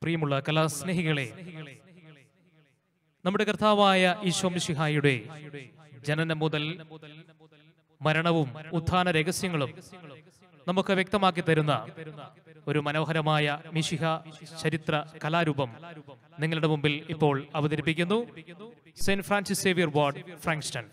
പ്രിയമുള്ള കലാസ്നേഹികളെ നമ്മുടെ കർത്താവായ ഈശോമിഷിഹായുടെ ജനനം മുതൽ മരണവും ഉത്ഥാന രഹസ്യങ്ങളും നമുക്ക് വ്യക്തമാക്കി തരുന്ന ഒരു മനോഹരമായ മിഷിഹ ചരിത്ര കലാരൂപം നിങ്ങളുടെ മുമ്പിൽ ഇപ്പോൾ അവതരിപ്പിക്കുന്നു സെന്റ് ഫ്രാൻസിസ് സേവിയർ വാർഡ് ഫ്രാങ്സ്റ്റൺ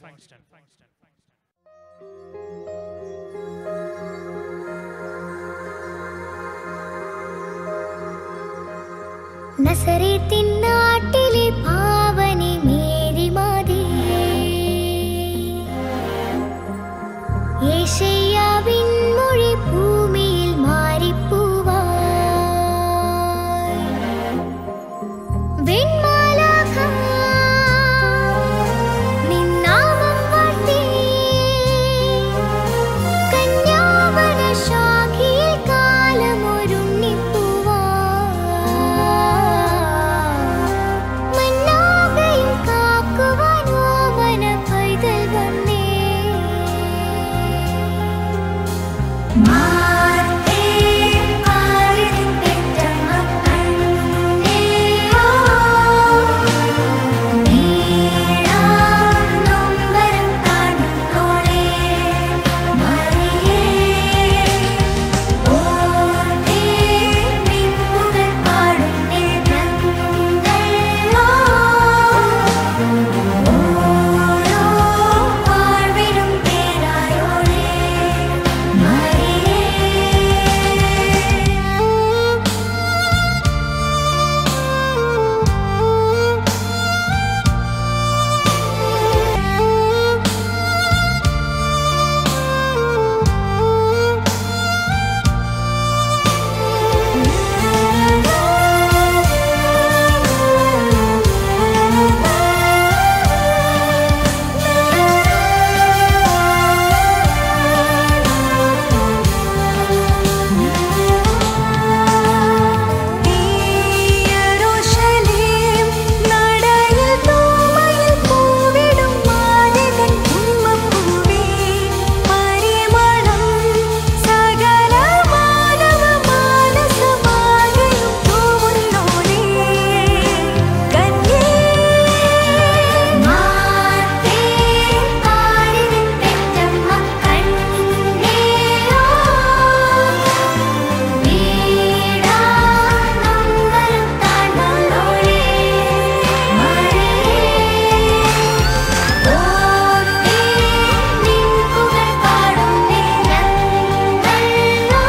നസറേത്തിൻ നാട്ടിലെ പാവനി മേരി മാതേ യേശയ്യാവിൻ മൊഴി ഭൂമിയിൽ മാറിപ്പൂവായി വെൺമാലാഖ നിന്നാമം വാഴ്ത്തി കന്യാവന ശാഖയിൽ കാലമൊരുണ്ണിപ്പൂവാ മന്നാകയും കാക്കുവാൻ ഓമന പൈതൽ വന്നേ മാർത്തേ ആരിൻ പെറ്റമ്മ കണ്ണേയോ നീടാ നൊമ്പരം കാണുന്നോളേ മറിയേ ഓർത്തേ നിൻപുകൾ പാടുന്നേ നന്ദല്ലോ ഓരോ വാഴ്വിലും പേരായോളേ മറിയേ യേരുശലേം നടയിൽ തൂമയിൽ പൂവിടും മാലികൻ കുമ്മപ്പൂവേ പരിമളം സകല മാനവ മാനസമാകയും തൂവുന്നോളേ കന്യേ മാതേ ആരിൻ പെറ്റമ്മ കണ്ണേയോ വീടാ നമ്പരം താണ്ടുന്നോളേ മറിയേ ഓർത്തേ നിൻപുകൾ പാടുന്നേ നന്ദല്ലോ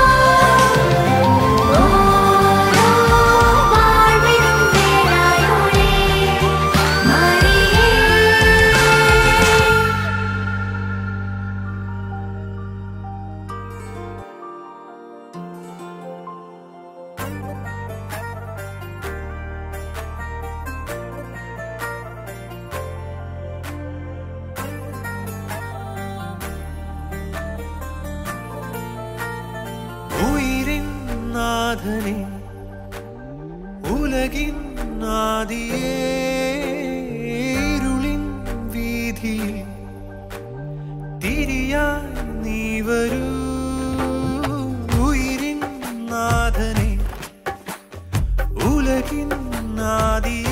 ഓരോ വാഴ്വിലും പേരായോളേ മറിയേ உயிரின் நாதனே உலகின் நாதியே இருளின் வீதியில் திரியாய் நீ வரൂ உயிரின் நாதனே உலகின் நாதியே